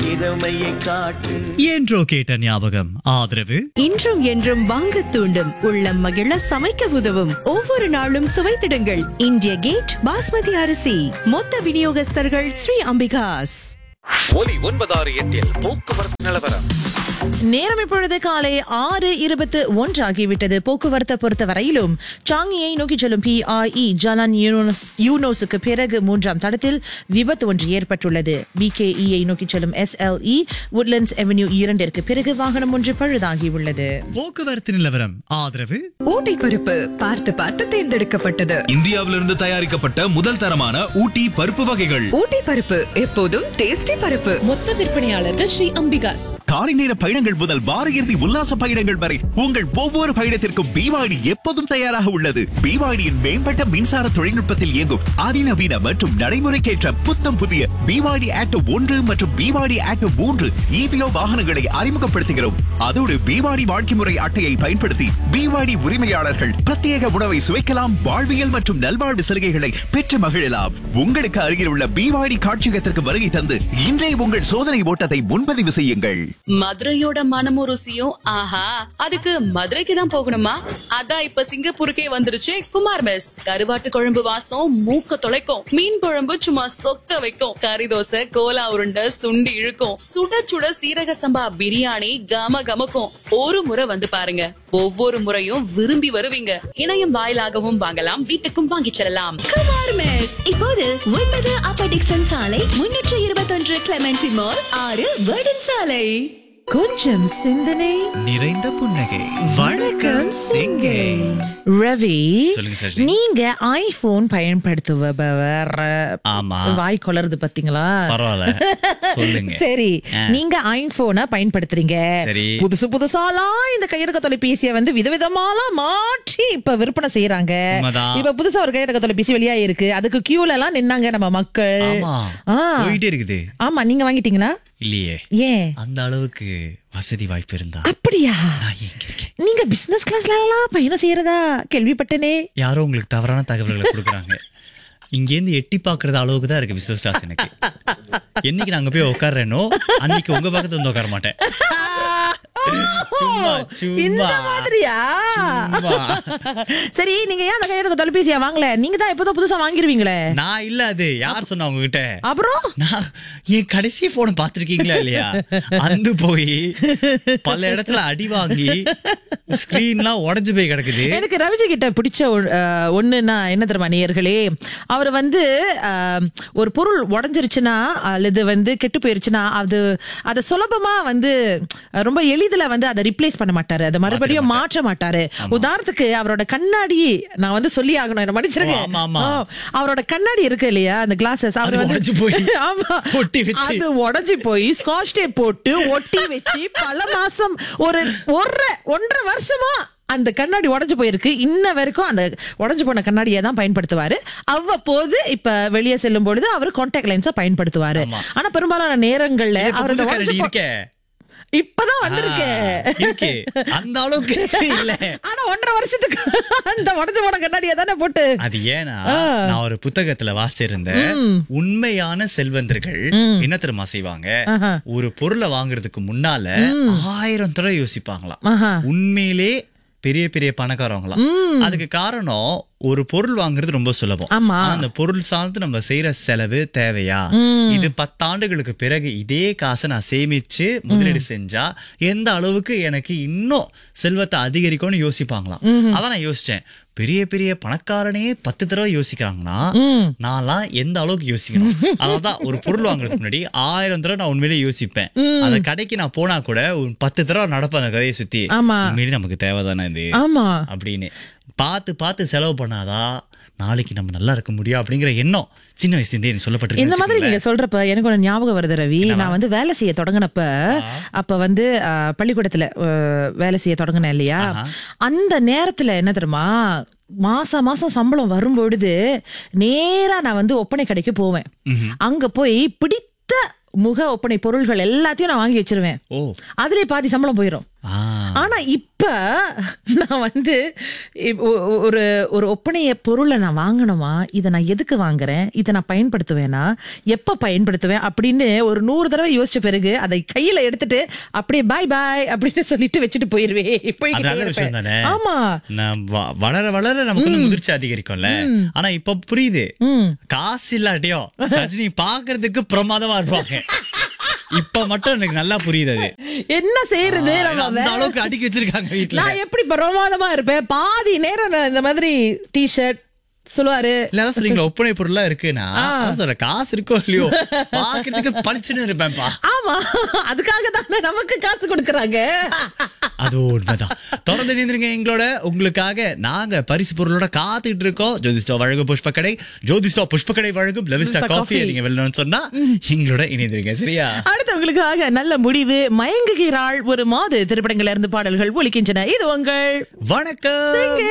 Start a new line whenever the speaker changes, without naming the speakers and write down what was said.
திறமையை காட்டு
என்றோ கேட்ட ஞாபகம் ஆதரவு
இன்றும் என்றும் வாங்க தூண்டும் உள்ளம் மகிழ சமைக்க உதவும் ஒவ்வொரு நாளும் சுவைத்திடுங்கள் இந்திய கேட் பாஸ்மதி அரிசி மொத்த விநியோகஸ்தர்கள் ஸ்ரீ அம்பிகாஸ்
ஒலி ஒன்பதாறு எட்டில் போக்குவரத்து நிலவரம்
நேரம் இப்பொழுது காலை ஆறு இருபத்து ஒன்று ஆகிவிட்டது போக்குவரத்தை பொறுத்த வரையிலும் சாங்கியை நோக்கி செல்லும் பிஐஇ ஜலான் யூனோஸ் யூனோஸுக்கு பிறகு மூன்றாம் தடத்தில் விபத்து ஒன்று ஏற்பட்டுள்ளது பிகேஇயை நோக்கி செல்லும் எஸ்எல்இ உட்லண்ட்ஸ் அவென்யூ இரண்டிற்கு பிறகு வாகனம் ஒன்று பழுதாகியுள்ளது
போக்குவரத்து நிலவரம் ஆதரவு
ஊட்டி பருப்பு பார்த்து பார்த்து தேர்ந்தெடுக்கப்பட்டது
இந்தியாவிலிருந்து தயாரிக்கப்பட்ட முதல் தரமான ஊட்டி பருப்பு வகைகள்
ஊட்டி பருப்பு எப்போதும் டேஸ்டி பருப்பு
மொத்த விற்பனையாளர்கள் ஸ்ரீ அம்பிகாஸ்
காலை நேர பயணங்கள் முதல் வார இறுதி உல்லாச பயணங்கள் வரை உங்கள் ஒவ்வொரு பயணத்திற்கும் பிவாடி எப்போதும் தயாராக உள்ளது பிவாடியின் மேம்பட்ட மின்சார தொழில்நுட்பத்தில் இயங்கும் அதிநவீன மற்றும் நடைமுறைக்கேற்ற புத்தம் புதிய பிவாடி ஆக்டோ ஒன்று மற்றும் பிவாடி ஆக்டோ மூன்று இபிஓ வாகனங்களை அறிமுகப்படுத்துகிறோம் அதோடு பிவாடி வாழ்க்கை முறை அட்டையை பயன்படுத்தி பிவாடி உரிமையாளர்கள் பிரத்யேக உணவை சுவைக்கலாம் வாழ்வியல் மற்றும் நல்வாழ்வு சலுகைகளை பெற்று மகிழலாம் உங்களுக்கு அருகில் உள்ள பிவாடி காட்சியகத்திற்கு வருகை தந்து இன்றைய உங்கள் சோதனை ஓட்டத்தை முன்பதிவு செய்யுங்கள்
மதுரையோட மனமும் ருசியும் ஆஹா அதுக்கு மதுரைக்கு தான் போகணுமா அதான் இப்ப சிங்கப்பூருக்கே வந்துருச்சு குமார் மெஸ் கருவாட்டு குழம்பு வாசம் மூக்க தொலைக்கும் மீன் குழம்பு சும்மா சொக்க வைக்கும் கறி தோசை கோலா உருண்டை சுண்டி இழுக்கும் சுட சுட சீரக சம்பா பிரியாணி கம கமக்கும் ஒரு முறை வந்து பாருங்க ஒவ்வொரு முறையும் விரும்பி வருவீங்க இணையம் வாயிலாகவும் வாங்கலாம் வீட்டுக்கும் வாங்கிச் செல்லலாம்
குமார் மெஸ் இப்போது ஒன்பது அப்பர் டிக்சன் சாலை முன்னூற்று இருபத்தொன்று கிளமெண்டி மால் ஆறு வேர்டன் சாலை
கொஞ்சம் சிந்தனை
நிறைந்த புன்னகை வணக்கம் சிங்கை
ரவி
சொல்லுங்க சஷ்டி.
நீங்க ஐபோன் பயன்படுத்துபவர்
ஆமா.
வாய் கொளருது பாத்தீங்களா
பரவாயில்ல சொல்லுங்க
சரி
ஆ.
நீங்க ஐபோனை பயன்படுத்துறீங்க
சரி.
புதுசு புதுசாலாம் இந்த கையடக்க தொலைபேசியை வந்து விதவிதமாலாம் மாற்றி இப்ப விற்பனை செய்யறாங்க
உண்மைதான்.
இப்ப புதுசா ஒரு கையடக்க தொலைபேசி வெளியா இருக்கு அதுக்கு கியூல எல்லாம் நின்னாங்க நம்ம மக்கள்
ஆமா
ஆ.
போயிட்டே இருக்குது
ஆமா நீங்க வாங்கிட்டீங்களா
இல்லையே
ஏன்
அந்த அளவுக்கு வசதி வாய்ப்பு இருந்தா
அப்படியா
நான் எங்க இருக்கேன்
நீங்க பிசினஸ் கிளாஸ்ல எல்லாம் பயணம் செய்யறதா கேள்விப்பட்டனே
யாரோ உங்களுக்கு தவறான தகவல்களை கொடுக்குறாங்க இங்கேருந்து எட்டி பாக்குறது அளவுக்கு தான் இருக்கு பிசினஸ் கிளாஸ் எனக்கு என்னைக்கு நான் அங்க போய் உட்கார்றேனோ அன்னைக்கு உங்க பக்கத்துல வந்து உட்கார மாட்டேன் சும்மா, சும்மா.
இந்த மாதிரியா
சும்மா.
சரி நீங்க ஏன் அந்த கையெழுத்து தொலைபேசியா வாங்கல நீங்க தான் எப்போதும் புதுசா வாங்கிருவீங்களே
நான் இல்ல அது யார் சொன்னா உங்ககிட்ட
அப்புறம்
நான் என் கடைசி போன பாத்திருக்கீங்களா இல்லையா அந்து போய் பல இடத்துல அடி வாங்கி ஸ்கிரீன்லாம் உடைஞ்சு போய் கிடக்குது
எனக்கு ரவிஜி கிட்ட பிடிச்ச ஒ- அஹ், ஒண்ணுன்னா என்ன தெரியுமா நேயர்களே அவர் வந்து அஹ், ஒரு பொருள் உடஞ்சிருச்சுன்னா அல்லது வந்து கெட்டு போயிருச்சுன்னா அது அதை சுலபமா வந்து அஹ், ரொம்ப எளிதில வந்து அதை ரிப்ளேஸ் பண்ண மாட்டாரு அதை மறுபடியும் மாற்ற மாட்டாரு உதாரணத்துக்கு அவரோட கண்ணாடி நான் வந்து சொல்லி ஆகணும் என்ன மன்னிச்சிருங்க
ஓ, ஆமா, ஆமா.
ஆ, அவரோட கண்ணாடி இருக்கு இல்லையா அந்த கிளாஸஸ்
அது உடைஞ்சு போய்
ஆமா
ஒட்டி வச்சு.
அது உடைஞ்சு போய் ஸ்காட்ச் டேப் போட்டு ஒட்டி வச்சு பல மாசம் ஒரு ஒரு ஒன்றரை வருஷமா அந்த கண்ணாடி உடைஞ்சு போயிருக்கு இன்ன வரைக்கும் அந்த உடைஞ்சு போன கண்ணாடியை தான் பயன்படுத்துவாரு அவ்வப்போது இப்ப வெளியே செல்லும் பொழுது அவர் கான்டாக்ட் லென்ஸை பயன்படுத்துவாரு ஆனா பெரும்பாலான நேரங்கள்ல
இப்ப
அவர் அந்த
புது
உடைஞ்சு
கரடி
போ-
இருக்கே
இப்பதான் வந்திருக்கு
ஆ, இருக்கு அந்த அளவுக்கு இல்ல
ஆனா ஒன்றரை வருஷத்துக்கு அந்த உடைஞ்சு போன கண்ணாடியை தானே போட்டு
அது ஏன்னா நான் ஒரு புத்தகத்துல வாசிச்சிருந்தேன் உண்மையான செல்வந்தர்கள் என்ன தெரியுமா செய்வாங்க
ஆஹா.
ஒரு பொருளை வாங்குறதுக்கு முன்னால ஆயிரம் தடவை யோசிப்பாங்களாம்
ஆஹா.
உண்மையிலே பெரிய பெரிய பணக்காரவங்களாம் அதுக்கு காரணம் ஒரு பொருள் வாங்குறது ரொம்ப சுலபம்
ஆமா.
ஆனா அந்த பொருள் சார்ந்து நம்ம செய்யற செலவு தேவையா இது பத்தாண்டுகளுக்கு பிறகு இதே காசை நான் சேமிச்சு முதலீடு செஞ்சா எந்த அளவுக்கு எனக்கு இன்னும் செல்வத்தை அதிகரிக்கும்னு யோசிப்பாங்களாம் அதான் நான் யோசிச்சேன் பெரிய பெரிய பணக்காரனே பத்து தடவை யோசிக்கிறாங்கன்னா நான்லாம் எந்த அளவுக்கு யோசிக்கணும் அதான் ஒரு பொருள் வாங்குறதுக்கு முன்னாடி ஆயிரம் தடவை நான் உண்மையிலேயே யோசிப்பேன் அந்த கடைக்கு நான் போனா கூட ஒரு பத்து தடவை நடப்பேன் அந்த கதையை சுத்தி
ஆமா.
உண்மையிலேயே நமக்கு தேவைதானே இது
ஆமா
அப்படின்னு பார்த்து பார்த்து செலவு பண்ணாதான் நாளைக்கு நம்ம நல்லா இருக்க முடியும் அப்படிங்கிற எண்ணம் சின்ன வயசுல இருந்தே எனக்கு சொல்லப்பட்டிருக்கு
இந்த மாதிரி
வச்சுக்கோங்களேன்.
நீங்க சொல்றப்ப எனக்கு ஒண்ணு ஞாபகம் வருது ரவி நான் வந்து வேலை செய்ய தொடங்கினப்ப அப்ப வந்து அஹ், பள்ளிக்கூடத்துல அஹ், வேலை செய்ய தொடங்கினேன் இல்லையா அந்த நேரத்துல என்ன தெரியுமா மாசம் மாசம் சம்பளம் வரும்பொழுது நேரா நான் வந்து ஒப்பனை கடைக்கு போவேன் அங்க போய் பிடித்த முக ஒப்பனை பொருள்கள் எல்லாத்தையும் நான் வாங்கி வச்சிருவேன்
ஓ
அதுலயே பாதி சம்பளம் போயிடும்
ஆ
ஆனா இப்ப நான் வந்து இப்- ஒ- ஒ- ஒரு ஒரு ஒப்பனைய பொருளை நான் வாங்கணுமா இதை நான் எதுக்கு வாங்குறேன் இதை நான் பயன்படுத்துவேனா எப்ப பயன்படுத்துவேன் அப்படின்னு ஒரு நூறு தடவை யோசிச்ச பிறகு அதை கையில எடுத்துட்டு அப்படியே பாய் பாய் அப்படின்னு சொல்லிட்டு வச்சுட்டு போயிருவேன்
அது
போய்கிட்டே
நல்ல விஷயம்
இருப்பேன்.
தானே
ஆமா
நான் வ- வளர வளர நமக்கு வந்து முதிர்ச்சி அதிகரிக்கும்ல ஆனா இப்ப புரியுது
ம்.
காசு இல்லாட்டியும் சஜினி பாக்குறதுக்கு பிரமாதமா இருப்பாங்க இப்ப மட்டும் எனக்கு நல்லா புரியுது அது
என்ன செய்யறது நம்ம
அந்த
வேற-
அளவுக்கு அடிக்கி வச்சிருக்காங்க வீட்டுல
நான் எப்படி பிரமாதமா இருப்பேன் பாதி நேரம் நான் இந்த மாதிரி டிஷர்ட் சொல்லுவாரு
இல்ல அதான் சொல்றீங்களா ஒப்பனை பொருளா இருக்குன்னா அதான் சொல்றேன் காசு இருக்கோ இல்லையோ பாக்குறதுக்கு பளிச்சுன்னு இருப்பேன்ப்பா
ஆமா அதுக்காக தானே நமக்கு காசு கொடுக்கறாங்க
அது உண்மைதான் தொடர்ந்து இணைந்திருங்க எங்களோட உங்களுக்காக நாங்க பரிசு பொருளோட காத்துக்கிட்டு இருக்கோம் ஜோதிஸ்டா வழங்கும் புஷ்பக்கடை ஜோதிஸ்டா புஷ்பக்கடை வழங்கும் லெவிஸ்டா
லெவிஸ்டா
காஃபி
coffee.
நீங்க வெளிலன்னு சொன்னா எங்களோட இணைந்திருங்க சரியா
அடுத்தவங்களுக்காக நல்ல முடிவு மயங்குகிறாள் ஒரு மாத திரைப்படங்கள்ல இருந்து பாடல்கள் ஒலிக்கின்றன இது உங்கள்
வணக்கம்